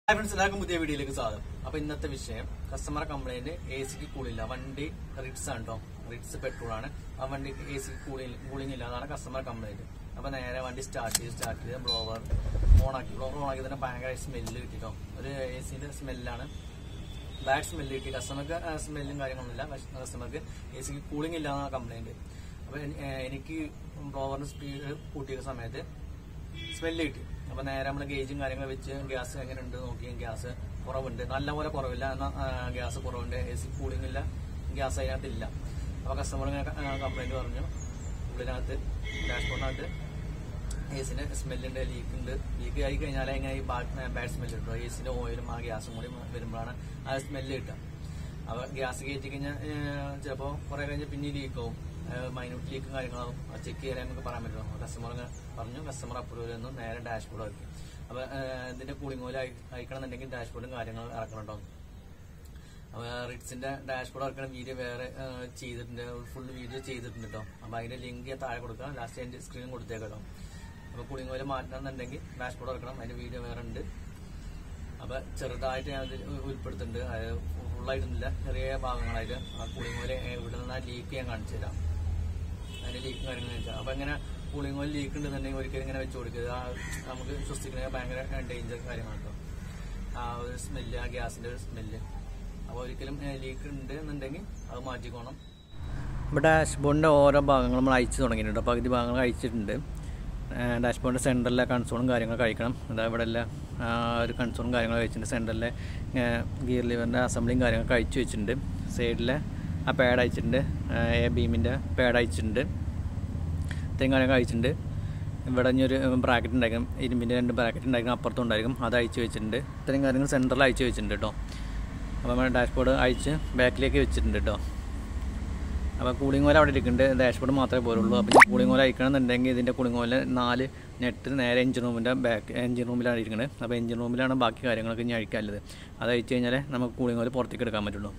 hi friends എല്ലാവർക്കും പുതിയ വീഡിയോയിലേക്ക് സ്വാഗതം അപ്പൊ ഇന്നത്തെ വിഷയം കസ്റ്റമർ കംപ്ലൈന്റ് എ സിക്ക് കൂളില്ല വണ്ടി റിറ്റ്സ് ആണ് കേട്ടോ റിറ്റ്സ് പെട്രോൾ ആണ് ആ വണ്ടിക്ക് എ സിക്ക് കൂളിംഗ് കൂളിംഗ് ഇല്ല എന്നാണ് കസ്റ്റമർ കംപ്ലൈന്റ് അപ്പൊ നേരെ വണ്ടി സ്റ്റാർട്ട് ചെയ്ത് സ്റ്റാർട്ട് ചെയ്ത് ബ്ലോവർ ഓണാക്കി ബ്ലോവർ ഓണാക്കി തന്നെ ഭയങ്കര സ്മെല്ല് കിട്ടിട്ടോ ഒരു എ സിന്റെ സ്മെല്ലാണ് ബാഡ് സ്മെല്ല് കിട്ടി കസ്റ്റമർക്ക് സ്മെല്ലും കാര്യങ്ങളൊന്നുമില്ല കസ്റ്റമർക്ക് എ സിക്ക് കൂളിംഗ് ഇല്ല എന്നാണ് കംപ്ലൈന്റ് അപ്പൊ എനി- ഏഹ് എനിക്ക് ബ്ലോവറിന് സ്പീഡ് കൂട്ടിയ സമയത്ത് സ്മെല്ല് കിട്ടി അപ്പൊ നേരെ നമ്മൾ ഗേജും കാര്യങ്ങളും വെച്ച് ഗ്യാസ് എങ്ങനെ ഉണ്ട് നോക്കി ഗ്യാസ് കുറവുണ്ട് നല്ലപോലെ കുറവില്ല എന്നാൽ ഗ്യാസ് കുറവുണ്ട് എ സി കൂളിംഗ് ഇല്ല ഗ്യാസ് അതിനകത്ത് ഇല്ല അപ്പൊ കസ്റ്റമർ ഇങ്ങനെ കംപ്ലൈന്റ് പറഞ്ഞു ഉള്ളിനകത്ത് ഡാഷ്ബോർഡിനകത്ത് എ സിന്റെ സ്മെല്ലുണ്ട് ലീക്ക് ഉണ്ട് ലീക്ക് ആയി കഴിഞ്ഞാൽ ഇങ്ങനെ ഈ ബാഡ് സ്മെല്ല് കിട്ടും എ സിന്റെ ഓയിലും ആ ഗ്യാസും കൂടി വരുമ്പോഴാണ് ആ സ്മെല്ല് കിട്ടുക അപ്പൊ ഗ്യാസ് കയറ്റി കഴിഞ്ഞാൽ ചിലപ്പോ കുറെ കഴിഞ്ഞ് പിന്നെ ലീക്ക് ആവും മൈന്യൂട്ട് ലീക്കും കാര്യങ്ങളാവും ചെക്ക് ചെയ്യാൻ നമുക്ക് പറയാൻ പറ്റുമോ കസ്റ്റമർ പറഞ്ഞു കസ്റ്റമർ അപ്രൂവൽ നിന്ന് നേരെ ഡാഷ്ബോർഡ് ആക്കി അപ്പൊ ഏഹ്, ഇതിന്റെ കൂളിംഗ് ഓയിൽ അയക്കണമെന്നുണ്ടെങ്കിൽ ഡാഷ്ബോർഡും കാര്യങ്ങളും ഇറക്കണം കേട്ടോ അപ്പൊ റിറ്റ്സിന്റെ ഡാഷ്ബോർഡ് ഇറക്കണ വീഡിയോ വേറെ ഏഹ്, ചെയ്തിട്ടുണ്ട് ഫുൾ വീഡിയോ ചെയ്തിട്ടുണ്ട് കേട്ടോ അപ്പൊ അതിന്റെ ലിങ്ക് ഞാൻ താഴെ കൊടുക്കാം ലാസ്റ്റ് എന്റെ സ്ക്രീൻ കൊടുത്തേക്കാം കേട്ടോ അപ്പൊ കൂളിംഗ് ഓയിൽ മാറ്റണമെന്നുണ്ടെങ്കിൽ ഡാഷ്ബോർഡ് ഇറക്കണം അതിന്റെ വീഡിയോ വേറെ ഉണ്ട് അപ്പൊ ചെറുതായിട്ട് ഞാൻ അതിൽ ഉൾപ്പെടുത്തുന്നുണ്ട് അത് ഫുള്ളായിട്ടൊന്നുമില്ല ചെറിയ ഭാഗങ്ങളായിട്ട് ആ കൂളിംഗ് ഓയിൽ ഇവിടെ നിന്ന് ആ ലീക്ക് ഞാൻ കാണിച്ചു തരാം അതിന്റെ ലീക്കും കാര്യങ്ങളും വെച്ചാൽ അപ്പൊ ഇങ്ങനെ കൂളിംഗ് ഓയിൽ ലീക്ക് ഉണ്ടെന്നുണ്ടെങ്കിൽ ഒരിക്കലും ഇങ്ങനെ വെച്ച് കൊടുക്കുക ആ നമുക്ക് ശ്വസിക്കുന്ന ഭയങ്കര ഡേഞ്ചർ കാര്യമാണ് കേട്ടോ ആ ഒരു സ്മെല്ല് ആ ഗ്യാസിന്റെ ഒരു സ്മെല്ല് അപ്പൊ ഒരിക്കലും ലീക്ക് ഉണ്ട് എന്നുണ്ടെങ്കിൽ അത് മാറ്റിക്കോണം ഇപ്പോൾ ഡാഷ്ബോർഡിൻ്റെ ഓരോ ഭാഗങ്ങൾ നമ്മൾ അയച്ചു തുടങ്ങിയിട്ടുണ്ട് പകുതി ഭാഗങ്ങൾ അയച്ചിട്ടുണ്ട് ഡാഷ്ബോർഡിൻ്റെ സെൻറ്ററിലെ കൺസോളും കാര്യങ്ങളൊക്കെ അയക്കണം അതാ ഇവിടെ എല്ലാം ആ, ഒരു കൺസോളും കാര്യങ്ങളൊക്കെ അയച്ചിട്ടുണ്ട് സെൻറ്ററിലെ ഗിയർ ലിവറിൻ്റെ അസംബ്ലിയും കാര്യങ്ങളൊക്കെ അയച്ചു വെച്ചിട്ടുണ്ട് സൈഡിലെ ആ പാഡ് അയച്ചിട്ടുണ്ട് എ ബീമിൻ്റെ പാഡ് അയച്ചിട്ടുണ്ട് ഇത്രയും കാര്യങ്ങൾ അയച്ചിട്ടുണ്ട് ഇവിടെ ഇനി ഒരു ബ്രാക്കറ്റ് ഉണ്ടായിരിക്കും ഇരുമ്പിൻ്റെ രണ്ട് ബ്രാക്കറ്റ് ഉണ്ടായിരിക്കും അപ്പുറത്തും ഉണ്ടായിരിക്കും അത് അയച്ചു വെച്ചിട്ടുണ്ട് ഇത്രയും കാര്യങ്ങൾ സെൻറ്ററിൽ അയച്ചു വെച്ചിട്ടുണ്ട് കേട്ടോ അപ്പോൾ നമ്മൾ ഡാഷ്ബോർഡ് അയച്ച് ബാക്കിലേക്ക് വെച്ചിട്ടുണ്ട് കേട്ടോ അപ്പോൾ കൂളിംഗ് ഓയിൽ അവിടെ ഇരിക്കുന്നുണ്ട് ഡാഷ്ബോർഡ് മാത്രമേ പോരുള്ളൂ അപ്പോൾ ഈ കൂളിംഗ് ഓയിൽ അയക്കണമെന്നുണ്ടെങ്കിൽ ഇതിൻ്റെ കൂളിംഗ് ഓയിൽ നാല് നെറ്റ് നേരെ എഞ്ചിൻ റൂമിൻ്റെ ബാക്ക് എഞ്ചിൻ റൂമിലാണ് ഇരിക്കുന്നത് അപ്പോൾ എഞ്ചിൻ റൂമിലാണ് ബാക്കി കാര്യങ്ങളൊക്കെ ഇനി അഴിക്കാനുള്ളത് അത് അയച്ചു കഴിഞ്ഞാൽ നമുക്ക് കൂളിംഗ് ഓയിൽ പുറത്തേക്ക് എടുക്കാൻ പറ്റുള്ളൂ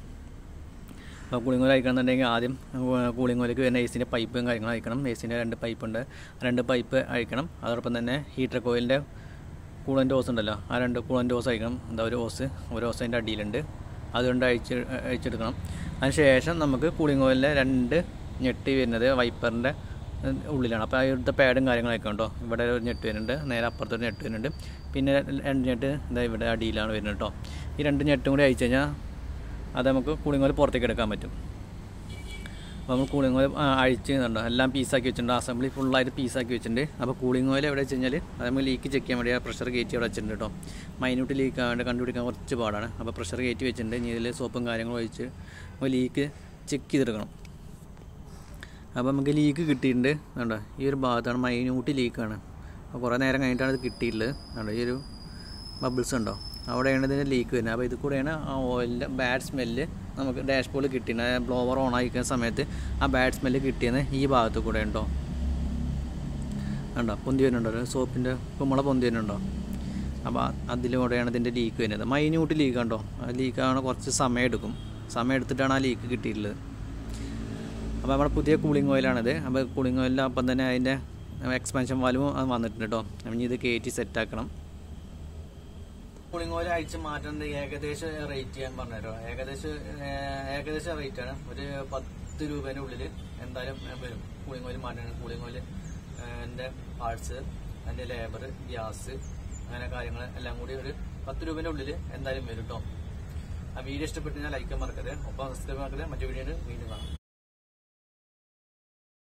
അപ്പോൾ കൂളിംഗ് ഓയിൽ അയക്കണമെന്നുണ്ടെങ്കിൽ ആദ്യം കൂളിംഗ് ഓയിലേക്ക് വരുന്ന എ സിൻ്റെ പൈപ്പും കാര്യങ്ങളും അയക്കണം എ സിൻ്റെ രണ്ട് പൈപ്പുണ്ട് രണ്ട് പൈപ്പ് അയക്കണം അതോടൊപ്പം തന്നെ ഹീറ്റർ കോയിലിൻ്റെ കൂളൻ്റ് ഹോസ് ഉണ്ടല്ലോ ആ രണ്ട് കൂളൻ്റ് ഹോസ് അയക്കണം എന്താ ഒരു ഹോസ് ഒരു ഹോസ് അതിൻ്റെ അടിയിലുണ്ട് അതുകൊണ്ട് അയച്ച് അയച്ചെടുക്കണം അതിനുശേഷം നമുക്ക് കൂളിംഗ് ഓയിലിൻ്റെ രണ്ട് ഞെട്ടി വരുന്നത് വൈപ്പറിൻ്റെ ഉള്ളിലാണ് അപ്പോൾ ഇവിടുത്തെ പാഡും കാര്യങ്ങളൊക്കെ ഉണ്ടോ ഇവിടെ ഒരു ഞെട്ട് വരുന്നുണ്ട് നേരെ അപ്പുറത്തൊരു ഞെട്ട് വരുന്നുണ്ട് പിന്നെ രണ്ട് ഞെട്ട് ഇതാ ഇവിടെ അടിയിലാണ് വരുന്നത് കേട്ടോ ഈ രണ്ട് ഞെട്ടും കൂടി അയച്ചു കഴിഞ്ഞാൽ അത് നമുക്ക് കൂളിംഗ് ഓയിൽ പുറത്തേക്ക് എടുക്കാൻ പറ്റും അപ്പോൾ നമ്മൾ കൂളിംഗ് ഓയിൽ അഴിച്ച് കണ്ടോ എല്ലാം പീസാക്കി വെച്ചിട്ടുണ്ട് അസംബ്ലി ഫുള്ളായിട്ട് പീസാക്കി വെച്ചിട്ടുണ്ട് അപ്പോൾ കൂളിംഗ് ഓയിൽ എവിടെ വെച്ച് കഴിഞ്ഞാൽ അത് നമ്മൾ ലീക്ക് ചെക്ക് ചെയ്യാൻ വേണ്ടി പ്രഷർ കയറ്റി അവിടെ വെച്ചിട്ടുണ്ട് കേട്ടോ മൈന്യൂട്ട് ലീക്ക് ആണ്ട് കണ്ടുപിടിക്കാൻ കുറച്ച് പാടാണ് അപ്പോൾ പ്രഷർ കയറ്റി വെച്ചിട്ടുണ്ട് ഇനി ഇതിൽ സോപ്പും കാര്യങ്ങളും ഒഴിച്ച് ലീക്ക് ചെക്ക് ചെയ്തെടുക്കണം അപ്പോൾ നമുക്ക് ലീക്ക് കിട്ടിയിട്ടുണ്ട് കണ്ടോ ഈ ഒരു ഭാഗത്താണ് മൈന്യൂട്ട് ലീക്കാണ് അപ്പോൾ കുറേ നേരം കഴിഞ്ഞിട്ടാണ് ഇത് കിട്ടിയിട്ടുള്ളത് കണ്ടോ ഈ ഒരു ബബിൾസ് ഉണ്ടോ അവിടെയാണ് ഇതിൻ്റെ ലീക്ക് വരുന്നത് അപ്പോൾ ഇത് കൂടെയാണ് ആ ഓയിലിൻ്റെ ബാഡ് സ്മെല്ല് നമുക്ക് ഡാഷ്ബോർഡിൽ കിട്ടിയത് ബ്ലോവർ ഓൺ ആയിരിക്കുന്ന സമയത്ത് ആ ബാഡ് സ്മെല്ല് കിട്ടിയത് ഈ ഭാഗത്ത് കൂടെ ഉണ്ടോ കണ്ടോ പൊന്തി വരുന്നുണ്ടോ സോപ്പിൻ്റെ കുമ്മള പൊന്തി വരുന്നുണ്ടോ അപ്പോൾ അതിലൂടെയാണ് ഇതിൻ്റെ ലീക്ക് വരുന്നത് മൈന്യൂട്ട് ലീക്ക് കണ്ടോ ആ ലീക്കാണ് കുറച്ച് സമയം എടുക്കും സമയം എടുത്തിട്ടാണ് ആ ലീക്ക് കിട്ടിയിട്ടുള്ളത് അപ്പോൾ നമ്മുടെ പുതിയ കൂളിംഗ് ഓയിലാണിത് അപ്പോൾ കൂളിംഗ് ഓയിലിൽ അപ്പം തന്നെ അതിൻ്റെ എക്സ്പാൻഷൻ വാൽവും വന്നിട്ടുണ്ട് കേട്ടോ ഇനി ഇത് കയറ്റി സെറ്റാക്കണം കൂളിംഗ് ഓയിൽ അയച്ച് മാറ്റുന്നത് ഏകദേശം റേറ്റ് ഞാൻ പറഞ്ഞുതരാം ഏകദേശം ഏഹ്, ഏകദേശം റേറ്റ് ആണ് ഒരു പത്ത് രൂപേന്റെ ഉള്ളിൽ എന്തായാലും വരും കൂളിംഗ് ഓയിൽ മാറ്റാണ് കൂളിംഗ് ഓയിൽ എൻ്റെ പാർട്സ് അതിന്റെ ലേബർ ഗ്യാസ് അങ്ങനെ കാര്യങ്ങൾ എല്ലാം കൂടി ഒരു പത്ത് രൂപേന്റെ ഉള്ളിൽ എന്തായാലും വരും കേട്ടോ ആ വീഡിയോ ഇഷ്ടപ്പെട്ടു ഞാൻ ലൈക്ക് മറക്കരുത് ഒപ്പം സബ്സ്ക്രൈബ് മറക്കരുത് മറ്റു വീഡിയോ വീണ്ടും കാണാം